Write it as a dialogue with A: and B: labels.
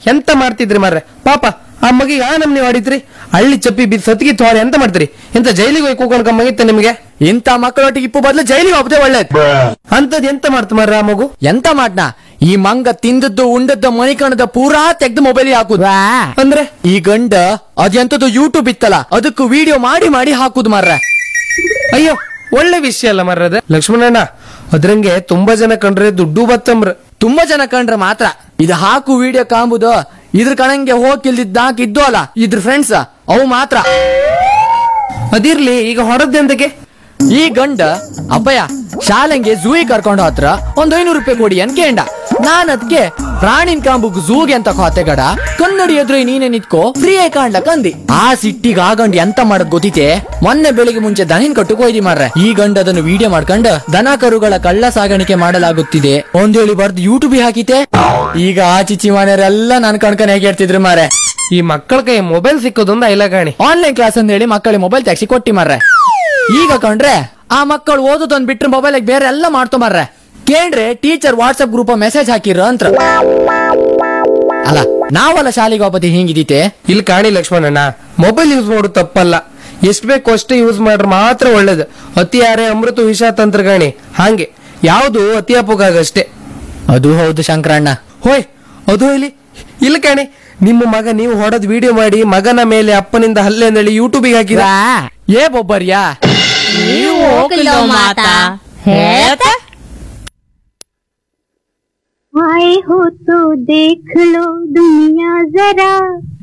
A: ಎಂತ ಮಾಡ್ತಿದ್ರಿ ಮಾರ್ರೆ ಪಾಪ ಆ ಮಗಿಗೆ ಆ ನಮ್ನಿ ಮಾಡಿದ್ರಿ ಹಳ್ಳಿ ಚಪ್ಪಿ ಬಿದ್ದು ಸತ್ಗಿ ತೋರಿ ಎಂತ ಮಾಡ್ತೀರಿ ಎಂತ ಜೈಲಿಗೆ ಹೋಗಿ ಕೂಕೊಂಡು ಕಮ್ಮಗಿತ್ತ ನಿಮ್ಗೆ
B: ಇಂಥ ಮಕ್ಕಳೊಟ್ಟಿಗೆ ಇಪ್ಪು ಬದಲು ಜೈಲಿಗೆ ಹೋಗ್ದೆ ಒಳ್ಳೇದು
A: ಅಂತದ್ ಎಂತ ಮಾಡ್ತು ಮಾರ್ರೆ ಆ ಮಗು
B: ಎಂತ ಮಾಡ್ನ ಈ ಮಂಗ ತಿಂದದ್ದು ಉಂಡದ್ದು ಮಣಿಕಣದ ಪೂರಾ ತೆಗ್ದು ಮೊಬೈಲ್ ಹಾಕುದು
A: ಅಂದ್ರೆ
B: ಈ ಗಂಡ ಅದೆಂತದ್ದು ಯೂಟ್ಯೂಬ್ ಇತ್ತಲ್ಲ ಅದಕ್ಕೂ ವಿಡಿಯೋ ಮಾಡಿ ಮಾಡಿ ಹಾಕುದು ಮಾರ್ರೆ
A: ಅಯ್ಯೋ ಒಳ್ಳೆ ವಿಷಯ ಅಲ್ಲ ಮಾರ್ರೆ ಅದು ಲಕ್ಷ್ಮಣಣ್ಣ ಅದ್ರಂಗೆ ತುಂಬಾ ಜನ ಕಂಡ್ರೆ ದುಡ್ಡು ಬತ್ತಂಬ್ರ
B: ತುಂಬಾ ಜನ ಕಂಡ್ರೆ ಮಾತ್ರ ಇದು ಹಾಕು ವಿಡಿಯೋ ಕಾಂಬುದು ಇದ್ರ ಕಣಂಗೆ ಹೋಗಿಲ್ದಿದ್ದ ಇದ್ದು ಅಲ್ಲ ಇದ್ರ ಫ್ರೆಂಡ್ಸ್ ಅವು ಮಾತ್ರ
A: ಅದಿರ್ಲಿ ಈಗ ಹೊರದ್ದೆಂದಕ್ಕೆ
B: ಈ ಗಂಡ ಅಬ್ಬಯ್ಯ ಶಾಲೆಂಗೆ ಝೂಗೆ ಕರ್ಕೊಂಡು ಹತ್ರ ಒಂದ್ ಐನೂರು ರೂಪಾಯಿ ಕೊಡಿ ಅಂತ ಕೇಂಡ ನಾನ್ ಅದ್ಕೆ ಪ್ರಾಣಿನ್ ಕಾಂಬುಗ್ ಝೂಗೆ ಅಂತ ಖಾತೆ ಗಡ ಕನ್ನಡಿ ಎದುರು ನೀನೆ ನಿತ್ಕೋ ಫ್ರೀ ಆಗಿ ಕಾಣ್ಲಕ್ ಅಂದಿ ಆ ಸಿಟ್ಟಿಗೆ ಆ ಗಂಡ ಎಂತ ಮಾಡದ್ ಗೊತ್ತಿತೆ ಮೊನ್ನೆ ಬೆಳಿಗ್ಗೆ ಮುಂಚೆ ದನಿನ್ ಕಟ್ಟುಕ್ ಹೋಯ್ದಿ ಮಾರ್ರೆ ಈ ಗಂಡ ಅದನ್ನು ವಿಡಿಯೋ ಮಾಡ್ಕೊಂಡು ದನ ಕರುಗಳ ಕಳ್ಳ ಸಾಗಾಣಿಕೆ ಮಾಡಲಾಗುತ್ತಿದೆ ಒಂದ್ ಹೇಳಿ ಬರ್ದು ಯೂಟ್ಯೂಬ್ ಹಾಕಿತೆ ಈಗ ಆ ಚಿಚ್ಚಿ ಮನೆಯವರೆಲ್ಲ ನನ್ ಕಣ್ಕನ್ ಹೇಗೆ ಹೇಳ್ತಿದ್ರು ಮಾರ್ರೆ
A: ಈ ಮಕ್ಕಳ ಕೈ ಮೊಬೈಲ್ ಸಿಕ್ಕೋದೊಂದು ಐಲಗಾಣಿ
B: ಆನ್ಲೈನ್ ಕ್ಲಾಸ್ ಅಂತ ಹೇಳಿ ಮಕ್ಕಳಿಗೆ ಮೊಬೈಲ್ ತೆಗ್ಸಿ ಕೊಟ್ಟಿ ಮಾರ್ರೆ ಈಗ ಕಂಡ್ರೆ ಆ ಮಕ್ಕಳು ಓದೋದೊಂದ್ ಬಿಟ್ರೆ ಮೊಬೈಲ್ ಬೇರೆ ಎಲ್ಲ ಮಾಡ್ತೊ ಮಾರ್ರೆ ಕೇಂದ್ರೆ ಟೀಚರ್ ವಾಟ್ಸ್ಆಪ್ ಗ್ರೂಪ್ ಮೆಸೇಜ್ ಹಾಕಿರ ಅಂತ ಅಲ್ಲ ನಾವಲ್ಲ ಶಾಲೆಗೆ ಹೋಗತಿ ಹಿಂಗಿದೀತೆ
A: ಇಲ್ಲಿ ಕಾಣಿ ಲಕ್ಷ್ಮಣಣ್ಣ ಮೊಬೈಲ್ ಯೂಸ್ ಮಾಡೋದು ತಪ್ಪಲ್ಲ ಎಷ್ಟ್ ಬೇಕು ಅಷ್ಟೇ ಯೂಸ್ ಮಾಡ್ರೆ ಮಾತ್ರ ಒಳ್ಳೇದು ಅತಿ ಯಾರೇ ಅಮೃತ ವಿಷ ತಂತ್ರಗಾಣಿ ಹಾಗೆ ಯಾವುದು ಅತಿ ಅಪೋಗಾಗಷ್ಟೇ
B: ಅದು ಹೌದು ಶಂಕರಣ್ಣ
A: ಹೋಯ್ ಅದು ಇಲ್ಲಿ ಇಲ್ಲ ಕಾಣಿ ನಿಮ್ಮ ಮಗ ನೀವು ಹೊಡೆದ್ ವಿಡಿಯೋ ಮಾಡಿ ಮಗನ ಮೇಲೆ ಅಪ್ಪನಿಂದ ಹಲ್ಲೆ ಅಂದೇಳಿ ಯೂಟ್ಯೂಬಿಗೆ ಹಾಕಿದ
B: ಏ ಬೊಬ್ಬರ್ಯಾ
C: ನೀವು ಹೋಗ್ಲಿಲ್ಲ ಮಾತಾ ಹೇಳ್ತಾ
D: आए हो तो देख लो दुनिया जरा